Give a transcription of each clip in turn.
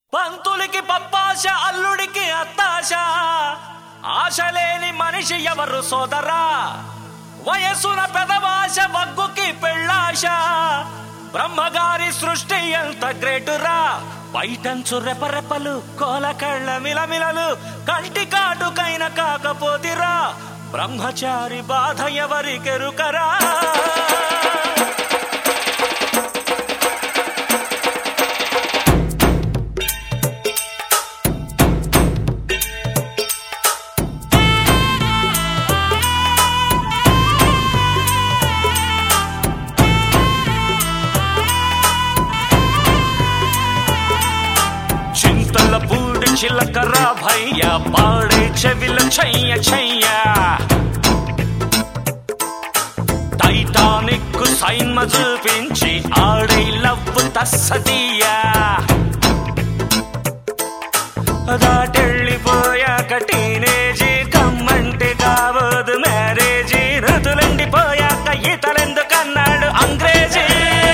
పంతులకి పప్పాశ అల్లుడికి అత్తాశ ఆశ లేని మనిషి ఎవరు సోదరా వయసున పెదవాశ వగ్గుకి పెళ్ళాశ బ్రహ్మగారి సృష్టి ఎంత గ్రేటురా బయటంచు రెపరెపలు కోలకళ్ళ మిలమిలలు కంటి కాటుకైన కాకపోతిరా బ్రహ్మచారి బాధ ఎవరికెరుకరా చింతల పూడి చిలకరా భయ్య పాడే చెవిల చెయ్య చెయ్య టైటానిక్ సైన్మ చూపించి ఆడే లవ్ తస్సదీయా దాటెళ్ళిపోయాక టీనేజీ కమ్మంటే కావదు మ్యారేజీ ఋతులండిపోయాక ఈతలెందుకన్నాడు అంగ్రేజీ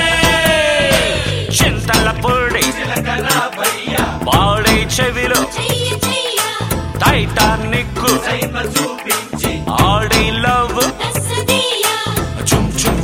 చింతల పొడి పాడే చెవిలో చెయ్య చెయ్య టైటానిక్ ఆడే లవ్ తస్సదీయ చుమ్ చుమ్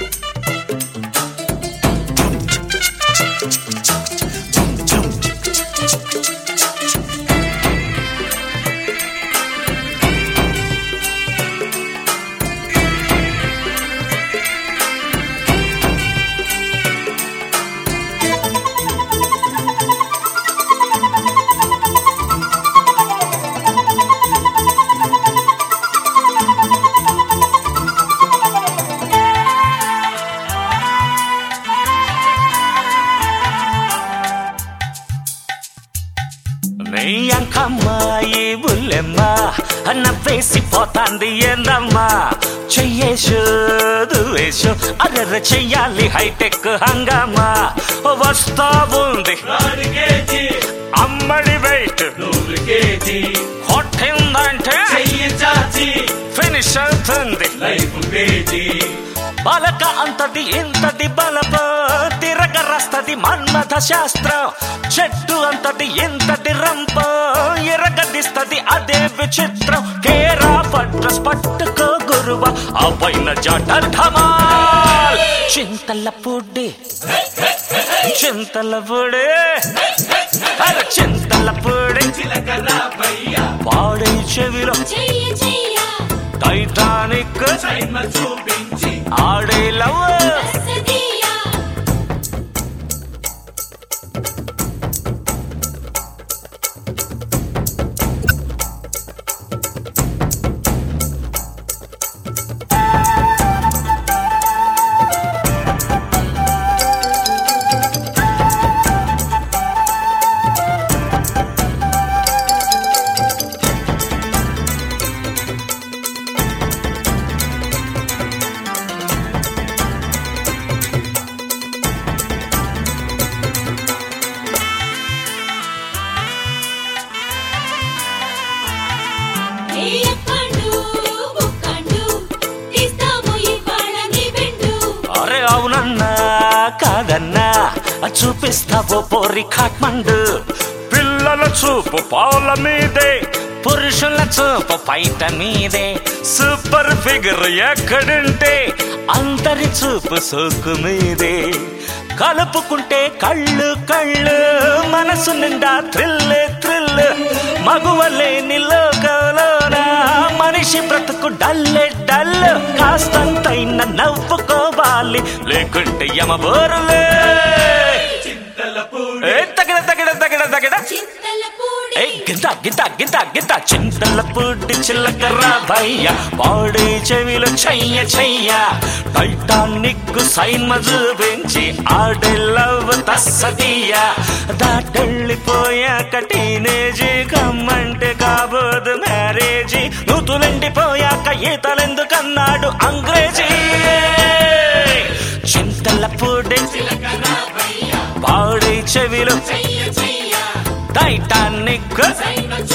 నీ అంకమ్మాయి బుల్లెమ్మ అన్న వేసిపోతాంది ఏందమ్మా చెయ్యేసు దువేసు అర్ర చెయ్యాలి హైటెక్ హంగామా వస్తా ఉంది అమ్మడి వెయిట్ కొట్టిందంటే ఫినిష్ అవుతుంది బలక అంతది ఇంతది బలప తిరగరస్తది మన్మథ శాస్త్రం చెట్టు అంతది ఇంతది రంప ఎరగదిస్తది అదే విచిత్రం కేరా పట్రస్ పట్టుకో గురువ ఆ పైన జటర్ ధమాల్ చింతల పొడి చింతల పొడి అరే చింతల పొడి పాడే చెవిలో చెయ్య చెయ్య టైటానిక్ ఆడే లవ్ తస్సదీయ ఏయక్కండు బుక్కండు ఇస్తాము ఇవాళ నీ బెండు అరే అవునన్నా కాదన్నా చూపిస్తావో పోరి కాట్మండు పిల్లల చూపు పావుల మీదే పురుషుల చూపు పైట మీదే సూపర్ ఫిగర్ ఎక్కడుంటే అందరి చూపు సోకు మీదే కలుపుకుంటే కళ్ళు కళ్ళు మనసు నిండా థ్రిల్ థ్రిల్ మగువలేని లోకంలోన మనిషి బ్రతుకు డల్లే డల్ కాస్తంతైన నవ్వుకోవాలి లేకుంటే యమబోరులే ఏ తగిన తగిన తగిన తగిన చింతల పూడి ఏ గింత గింత గింత గింత చింతల పుట్టి చిల్లకర్రా భయ్య పాడే చెవిలో చెయ్య చెయ్య టైటానిక్ సైన్మ చూపించి ఆడే లవ్ తస్సదీయ దాటెళ్ళిపోయాక టీనేజీ కమ్మంటే కాబోదు మ్యారేజీ నూతులెండిపోయాక ఈతలెందుకన్నాడు అంగ్రేజీ చింతల పొడి పాడే చెవిలో చెయ్య చెయ్య టైటానిక్ సైన్మ